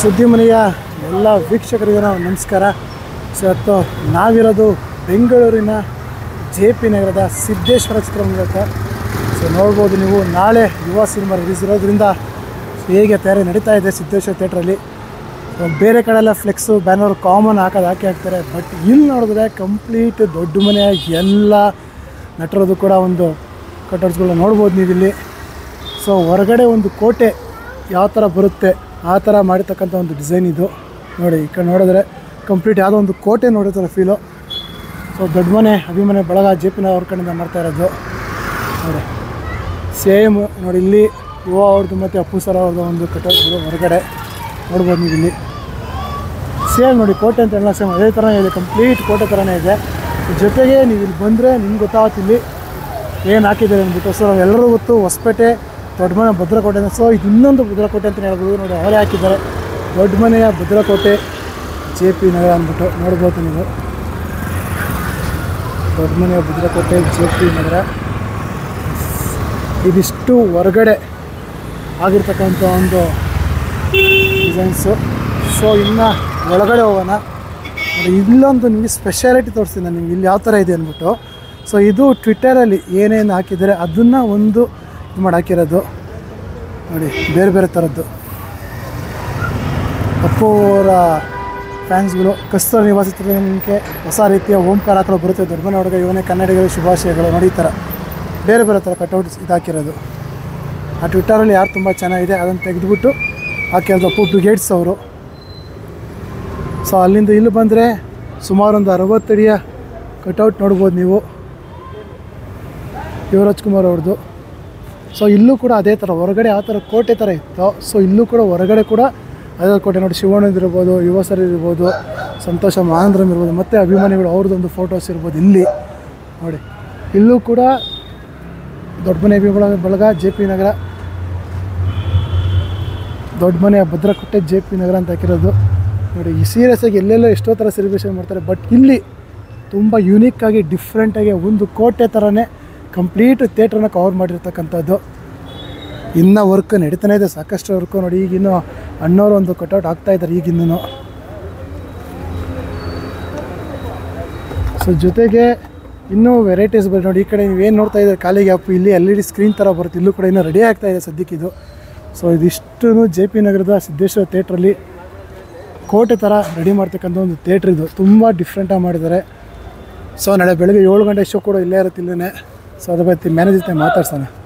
ಸುದ್ದಿ ಮನೆಯ ಎಲ್ಲ ವೀಕ್ಷಕರಿಗೂ ನಾವು ನಮಸ್ಕಾರ ಸೊ ಇವತ್ತು ನಾವಿರೋದು ಬೆಂಗಳೂರಿನ ಜೆ ಪಿ ನಗರದ ಸಿದ್ದೇಶ್ವರ ಚಿತ್ರಮಂದಿರ ಹತ್ರ ಸೊ ನೋಡ್ಬೋದು ನೀವು ನಾಳೆ ಯುವ ಸಿನಿಮಾ ರಿಲೀಸ್ ಇರೋದ್ರಿಂದ ಹೇಗೆ ತಯಾರಿ ನಡೀತಾ ಇದೆ ಸಿದ್ದೇಶ್ವರ ಥಿಯೇಟ್ರಲ್ಲಿ ಸೊ ಬೇರೆ ಕಡೆ ಎಲ್ಲ ಫ್ಲೆಕ್ಸು ಬ್ಯಾನರ್ ಕಾಮನ್ ಹಾಕೋದು ಹಾಕಿ ಹಾಕ್ತಾರೆ ಬಟ್ ಇಲ್ಲಿ ನೋಡಿದ್ರೆ ಕಂಪ್ಲೀಟ್ ದೊಡ್ಡ ಮನೆಯ ಎಲ್ಲ ನಟರದು ಕೂಡ ಒಂದು ಕಟೌಟ್ಸ್ಗಳನ್ನ ನೋಡ್ಬೋದು ನೀವು ಇಲ್ಲಿ ಸೊ ಹೊರಗಡೆ ಒಂದು ಕೋಟೆ ಯಾವ ಥರ ಬರುತ್ತೆ ಆ ಥರ ಮಾಡಿರ್ತಕ್ಕಂಥ ಒಂದು ಡಿಸೈನ್ ಇದು ನೋಡಿ ಈ ಕಡೆ ನೋಡಿದ್ರೆ ಕಂಪ್ಲೀಟ್ ಯಾವುದೋ ಒಂದು ಕೋಟೆ ನೋಡಿರ್ತಾರೆ ಫೀಲು ಸೊ ದೊಡ್ಡ ಮನೆ ಅಭಿಮನೆ ಬಳಗ ಜೆ ಪಿ ಅವ್ರ ಕಡೆಯಿಂದ ಮಾಡ್ತಾ ಇರೋದು ನೋಡಿ ಸೇಮ್ ನೋಡಿ ಇಲ್ಲಿ ಯುವ ಅವ್ರದ್ದು ಮತ್ತು ಅಪ್ಪು ಸರ್ ಅವ್ರದ್ದು ಒಂದು ಕಟ್ಟೋದು ಹೊರಗಡೆ ನೋಡ್ಬೋದು ನೀವು ಇಲ್ಲಿ ಸೇಮ್ ನೋಡಿ ಕೋಟೆ ಅಂತ ಎಲ್ಲ ಸೇಮ್ ಅದೇ ಥರನೇ ಇದೆ ಕಂಪ್ಲೀಟ್ ಕೋಟೆ ಥರನೇ ಇದೆ ಜೊತೆಗೆ ನೀವು ಇಲ್ಲಿ ಬಂದರೆ ನಿಮ್ಗೆ ಗೊತ್ತಾಗುತ್ತೆ ಇಲ್ಲಿ ಏನು ಹಾಕಿದ್ದಾರೆ ಅಂದ್ಬಿಟ್ಟು ಸೊ ಎಲ್ಲರೂ ಗೊತ್ತು ಹೊಸಪೇಟೆ ದೊಡ್ಡ ಮನೆ ಭದ್ರಕೋಟೆ ಅಂತ ಸೊ ಇದು ಇನ್ನೊಂದು ಭದ್ರಕೋಟೆ ಅಂತ ಹೇಳ್ಬೋದು ನೋಡಿ ಅವರೇ ಹಾಕಿದ್ದಾರೆ ದೊಡ್ಡ ಮನೆಯ ಭದ್ರಕೋಟೆ ಜೆ ಪಿ ನಗರ ಅಂದ್ಬಿಟ್ಟು ನೋಡ್ಬೋದು ನೀವು ದೊಡ್ಡ ಮನೆಯ ಭದ್ರಕೋಟೆ ಜೆ ಪಿ ನಗರ ಇದಿಷ್ಟು ಹೊರಗಡೆ ಆಗಿರ್ತಕ್ಕಂಥ ಒಂದು ಡಿಸೈನ್ಸು ಸೊ ಇನ್ನು ಒಳಗಡೆ ಹೋಗೋಣ ನೋಡಿ ಇಲ್ಲೊಂದು ನಿಮಗೆ ಸ್ಪೆಷಾಲಿಟಿ ತೋರಿಸ್ತೀನಿ ನಾನು ನಿಮ್ಗೆ ಇಲ್ಲಿ ಯಾವ ಥರ ಇದೆ ಅಂದ್ಬಿಟ್ಟು ಸೊ ಇದು ಟ್ವಿಟ್ಟರಲ್ಲಿ ಏನೇನು ಹಾಕಿದ್ದಾರೆ ಅದನ್ನು ಒಂದು ಇದು ಮಾಡಿ ಹಾಕಿರೋದು ನೋಡಿ ಬೇರೆ ಬೇರೆ ಥರದ್ದು ಅಪ್ಪು ಅವರ ಫ್ಯಾನ್ಸ್ಗಳು ಕಸ್ತೂರ ನಿವಾಸ ಚಿತ್ರಕ್ಕೆ ಹೊಸ ರೀತಿಯ ಓಂಕಾರ ಹಾಕಲು ಬರುತ್ತೆ ದೊಡ್ಡ ಮನೆ ಹುಡುಗ ಇವನೇ ಕನ್ನಡಿಗರ ಶುಭಾಶಯಗಳು ನೋಡಿ ಈ ಥರ ಬೇರೆ ಬೇರೆ ಥರ ಕಟ್ಔಟ್ಸ್ ಇದು ಹಾಕಿರೋದು ಆ ಟ್ವಿಟ್ಟರಲ್ಲಿ ಯಾರು ತುಂಬ ಚೆನ್ನಾಗಿದೆ ಅದನ್ನು ತೆಗೆದುಬಿಟ್ಟು ಹಾಕಿರೋದು ಅಪ್ಪು ಬ್ರಿಗೇಡ್ಸ್ ಅವರು ಸೊ ಅಲ್ಲಿಂದ ಇಲ್ಲಿ ಬಂದರೆ ಸುಮಾರು ಒಂದು ಅರವತ್ತಡಿಯ ಕಟೌಟ್ ನೋಡ್ಬೋದು ನೀವು ಯುವರಾಜ್ ಕುಮಾರ್ ಅವ್ರದ್ದು ಸೊ ಇಲ್ಲೂ ಕೂಡ ಅದೇ ಥರ ಹೊರಗಡೆ ಆ ಥರ ಕೋಟೆ ಥರ ಇತ್ತು ಸೊ ಇಲ್ಲೂ ಕೂಡ ಹೊರಗಡೆ ಕೂಡ ಅದೇ ಕೋಟೆ ನೋಡಿ ಶಿವಣ್ಣದು ಇರ್ಬೋದು ಯುವ ಸರ್ ಇರ್ಬೋದು ಸಂತೋಷ ಮಹಾಂದ್ರಮ್ ಇರ್ಬೋದು ಮತ್ತು ಅಭಿಮಾನಿಗಳು ಅವ್ರದ್ದೊಂದು ಫೋಟೋಸ್ ಇರ್ಬೋದು ಇಲ್ಲಿ ನೋಡಿ ಇಲ್ಲೂ ಕೂಡ ದೊಡ್ಡ ಮನೆ ಅಭಿಮಾನ ಬಳಗ ಜೆ ಪಿ ನಗರ ದೊಡ್ಡ ಮನೆಯ ಭದ್ರಕೋಟೆ ಜೆ ಪಿ ನಗರ ಅಂತ ಹಾಕಿರೋದು ನೋಡಿ ಈ ಸೀರಿಯಸ್ ಆಗಿ ಎಲ್ಲೆಲ್ಲೋ ಎಷ್ಟೋ ಥರ ಸೆಲೆಬ್ರೇಷನ್ ಮಾಡ್ತಾರೆ ಬಟ್ ಇಲ್ಲಿ ತುಂಬ ಯೂನಿಕ್ಕಾಗಿ ಡಿಫ್ರೆಂಟಾಗಿ ಒಂದು ಕೋಟೆ ಥರನೇ ಕಂಪ್ಲೀಟ್ ಥಿಯೇಟ್ರನ್ನ ಕವರ್ ಮಾಡಿರ್ತಕ್ಕಂಥದ್ದು ಇನ್ನೂ ವರ್ಕ್ ನಡೀತಾನೆ ಇದೆ ಸಾಕಷ್ಟು ವರ್ಕು ನೋಡಿ ಈಗಿನ್ನೂ ಅಣ್ಣವರು ಒಂದು ಕಟೌಟ್ ಆಗ್ತಾ ಇದ್ದಾರೆ ಈಗಿನ್ನೂ ಸೊ ಜೊತೆಗೆ ಇನ್ನೂ ವೆರೈಟೀಸ್ ಬರುತ್ತೆ ನೋಡಿ ಈ ಕಡೆ ನೀವು ಏನು ನೋಡ್ತಾ ಇದ್ದಾರೆ ಕಾಲಿಗೆ ಅಪ್ಪು ಇಲ್ಲಿ ಎಲ್ ಇ ಡಿ ಸ್ಕ್ರೀನ್ ಥರ ಬರುತ್ತೆ ಇಲ್ಲೂ ಕೂಡ ಇನ್ನೂ ರೆಡಿ ಆಗ್ತಾ ಇದೆ ಸದ್ಯಕ್ಕೆ ಇದು ಸೊ ಇದಿಷ್ಟು ಜೆ ಪಿ ನಗರದ ಸಿದ್ದೇಶ್ವರ ಥಿಯೇಟ್ರಲ್ಲಿ ಕೋಟೆ ಥರ ರೆಡಿ ಮಾಡ್ತಕ್ಕಂಥ ಒಂದು ಥಿಯೇಟ್ರ್ ಇದು ತುಂಬ ಡಿಫ್ರೆಂಟಾಗಿ ಮಾಡಿದ್ದಾರೆ ಸೊ ನಾಳೆ ಬೆಳಗ್ಗೆ ಏಳು ಗಂಟೆ ಶೋ ಕೂಡ ಇಲ್ಲೇ ಇರುತ್ತೆ ಇಲ್ಲೇ ಸೊ ಅದ್ರ ಬಗ್ಗೆ ಮ್ಯಾನೇಜರ್ ಜೊತೆ ಮಾತಾಡ್ಸೋಣ